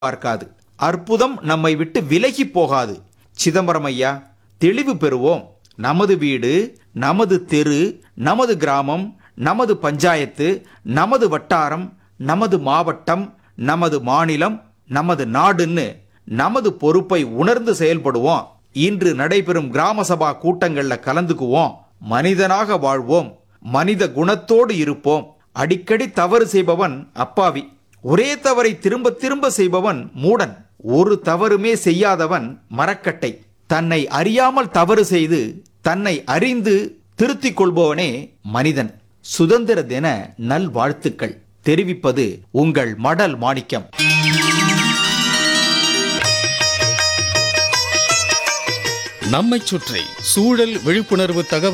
பார்க்காது அற்புதம் நம்மை விட்டு விலகி போகாது சிதம்பரம் ஐயா தெளிவு பெறுவோம் நமது வீடு நமது தெரு நமது கிராமம் நமது பஞ்சாயத்து நமது வட்டாரம் நமது மாவட்டம் நமது மாநிலம் நமது நாடுன்னு நமது பொறுப்பை உணர்ந்து செயல்படுவோம் இன்று நடைபெறும் கிராம சபா கூட்டங்கள்ல கலந்துக்குவோம் மனிதனாக வாழ்வோம் மனித குணத்தோடு இருப்போம் அடிக்கடி தவறு செய்பவன் அப்பாவி ஒரே தவறை திரும்ப திரும்ப செய்பவன் மூடன் ஒரு தவறுமே செய்யாதவன் மரக்கட்டை தன்னை அறியாமல் தவறு செய்து தன்னை அறிந்து திருத்திக் கொள்பவனே மனிதன் சுதந்திர தின நல்வாழ்த்துக்கள் தெரிவிப்பது உங்கள் மடல் மாணிக்கம் நம்மைச் சுற்றி சூழல் விழிப்புணர்வு தகவல்